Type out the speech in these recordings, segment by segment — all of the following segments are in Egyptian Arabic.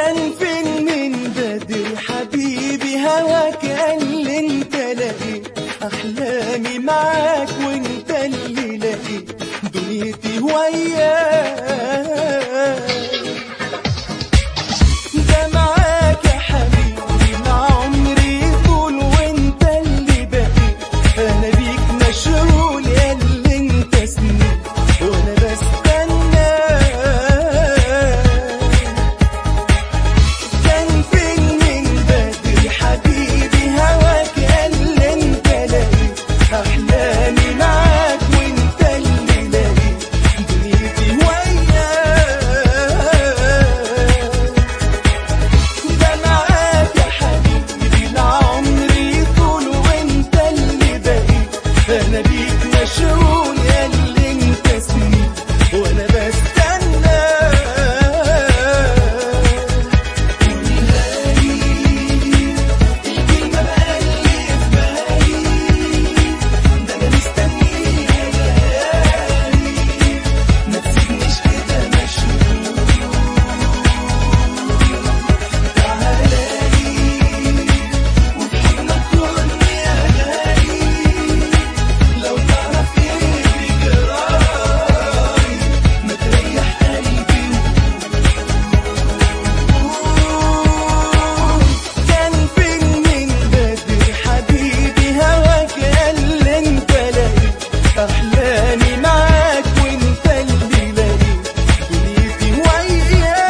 كان فين من بدري حبيبي هواك قال لي انت لقيت احلامي معاك وانت اللي لقيت دنيتي وياك ده معاك يا حبيبي مع عمري طول وانت اللي بقيت انا بيك مشغول يا اللي انت سنين وانا بستناك كان فين من بدري حبيبي هواك قال لي انت لقيت احلامي معاك وانت اللي لقيت دنيتي وياك ده معاك يا حبيبي لعمري طول وانت اللي بقيت انا بيك مشغول يا اللي انت سنين وانا بستناك الكلمة بقلي في بالي ده انا مستنيها ليالي ما تسيبنيش كده مشغول تعالالي وفي حضنك كن يا غالي لو تعرف ايه بجرالي ما تريح قلبي كان فين من بدري حبيبي هواك قال لي انت لقيت احلامي معاك وانت اللي لقيت دنيتي وياك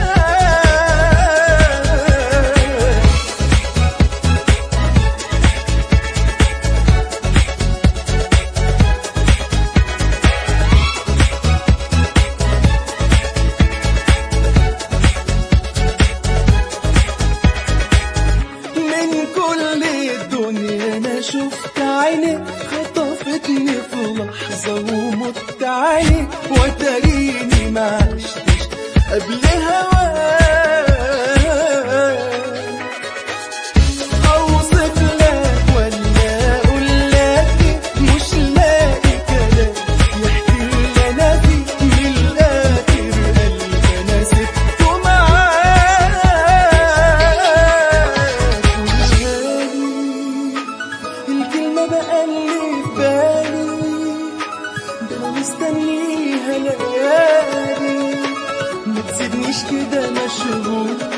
من كل الدنيا انا شفت عينك خطفتني في لحظة ومت عينك وتريني ما عشتش قبل هواك اوصف لك ولا اقول لك مش لاقي كلام يحكي اللي انا فيه من الاخر قلبي انا سبته معاك الكلمة بقى اللي في بالي ده انا مستنيها ليالي ما تسيبنيش كده مشغول